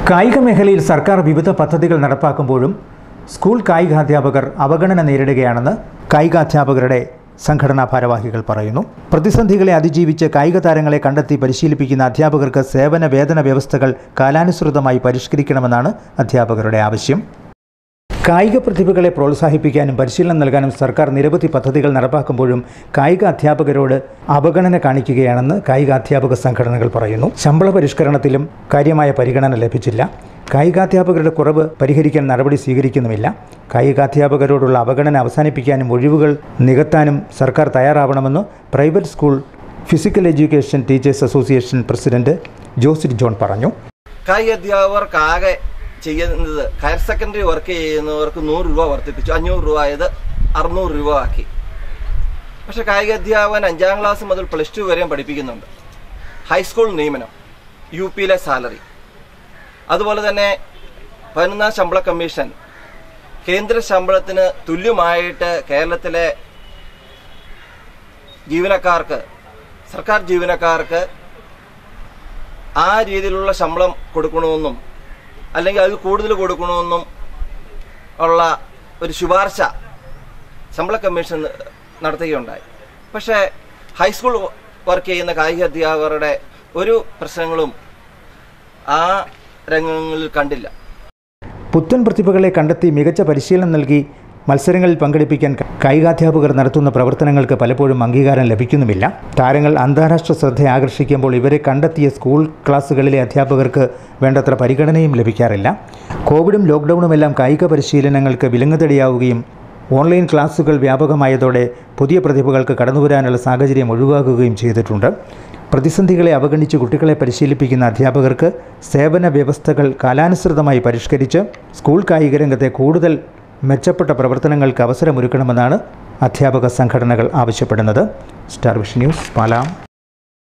കായിക മേഖലയിൽ സർക്കാർ വിവിധ പദ്ധതികൾ നടപ്പാക്കുമ്പോഴും സ്കൂൾ കായികാധ്യാപകർ അവഗണന നേരിടുകയാണെന്ന് കായികാധ്യാപകരുടെ സംഘടനാ ഭാരവാഹികൾ പറയുന്നു പ്രതിസന്ധികളെ അതിജീവിച്ച് കായിക താരങ്ങളെ കണ്ടെത്തി പരിശീലിപ്പിക്കുന്ന അധ്യാപകർക്ക് സേവന വേതന വ്യവസ്ഥകൾ കാലാനുസൃതമായി പരിഷ്കരിക്കണമെന്നാണ് അധ്യാപകരുടെ ആവശ്യം കായിക പ്രതിഭകളെ പ്രോത്സാഹിപ്പിക്കാനും പരിശീലനം നൽകാനും സർക്കാർ നിരവധി പദ്ധതികൾ നടപ്പാക്കുമ്പോഴും കായിക അധ്യാപകരോട് അവഗണന കാണിക്കുകയാണെന്ന് കായിക അധ്യാപക സംഘടനകൾ പറയുന്നു ശമ്പള പരിഷ്കരണത്തിലും കാര്യമായ പരിഗണന ലഭിച്ചില്ല കായികാധ്യാപകരുടെ കുറവ് പരിഹരിക്കാൻ നടപടി സ്വീകരിക്കുന്നുമില്ല കായികാധ്യാപകരോടുള്ള അവഗണന അവസാനിപ്പിക്കാനും ഒഴിവുകൾ നികത്താനും സർക്കാർ തയ്യാറാവണമെന്ന് private school physical education teachers association president Josit John പറഞ്ഞു കായിക അധ്യാപകർക്കാകെ ചെയ്യുന്നത് ഹയർ സെക്കൻഡറി വർക്ക് ചെയ്യുന്നവർക്ക് നൂറ് രൂപ വർദ്ധിപ്പിച്ചു അഞ്ഞൂറ് രൂപ ആയത് അറുന്നൂറ് രൂപ ആക്കി പക്ഷെ കായിക അധ്യാപകൻ അഞ്ചാം ക്ലാസ് മുതൽ പ്ലസ് ടു വരെയും പഠിപ്പിക്കുന്നുണ്ട് ഹൈസ്കൂൾ നിയമനം യു പിയിലെ സാലറി അതുപോലെ തന്നെ പതിനൊന്നാം ശമ്പള കമ്മീഷൻ കേന്ദ്ര ശമ്പളത്തിന് തുല്യമായിട്ട് കേരളത്തിലെ ജീവനക്കാർക്ക് സർക്കാർ ജീവനക്കാർക്ക് ആ രീതിയിലുള്ള ശമ്പളം കൊടുക്കണമെന്നും അല്ലെങ്കിൽ അതിൽ കൂടുതൽ കൊടുക്കണമെന്നും ഉള്ള ഒരു ശുപാർശ ശമ്പള കമ്മീഷൻ നടത്തുകയുണ്ടായി പക്ഷേ ഹൈസ്കൂൾ വർക്ക് ചെയ്യുന്ന കായിക അധ്യാപകരുടെ ഒരു പ്രശ്നങ്ങളും ആ രംഗങ്ങളിൽ കണ്ടില്ല പുത്തൻ പ്രതിഭകളെ കണ്ടെത്തി മികച്ച പരിശീലനം നൽകി മത്സരങ്ങളിൽ പങ്കെടുപ്പിക്കാൻ കായികാധ്യാപകർ നടത്തുന്ന പ്രവർത്തനങ്ങൾക്ക് പലപ്പോഴും അംഗീകാരം ലഭിക്കുന്നുമില്ല താരങ്ങൾ അന്താരാഷ്ട്ര ശ്രദ്ധ ആകർഷിക്കുമ്പോൾ ഇവരെ കണ്ടെത്തിയ സ്കൂൾ ക്ലാസ്സുകളിലെ അധ്യാപകർക്ക് വേണ്ടത്ര പരിഗണനയും ലഭിക്കാറില്ല കോവിഡും ലോക്ക്ഡൗണുമെല്ലാം കായിക പരിശീലനങ്ങൾക്ക് വിലങ്ങുതടിയാവുകയും ഓൺലൈൻ ക്ലാസുകൾ വ്യാപകമായതോടെ പുതിയ പ്രതിഭകൾക്ക് കടന്നുവരാനുള്ള സാഹചര്യം ഒഴിവാക്കുകയും ചെയ്തിട്ടുണ്ട് പ്രതിസന്ധികളെ അവഗണിച്ച് കുട്ടികളെ പരിശീലിപ്പിക്കുന്ന അധ്യാപകർക്ക് സേവന വ്യവസ്ഥകൾ കാലാനുസൃതമായി പരിഷ്കരിച്ച് സ്കൂൾ കായിക രംഗത്തെ കൂടുതൽ മെച്ചപ്പെട്ട പ്രവർത്തനങ്ങൾക്ക് അവസരമൊരുക്കണമെന്നാണ് അധ്യാപക സംഘടനകൾ ആവശ്യപ്പെടുന്നത് സ്റ്റാർ വിഷൻ ന്യൂസ് പാലാം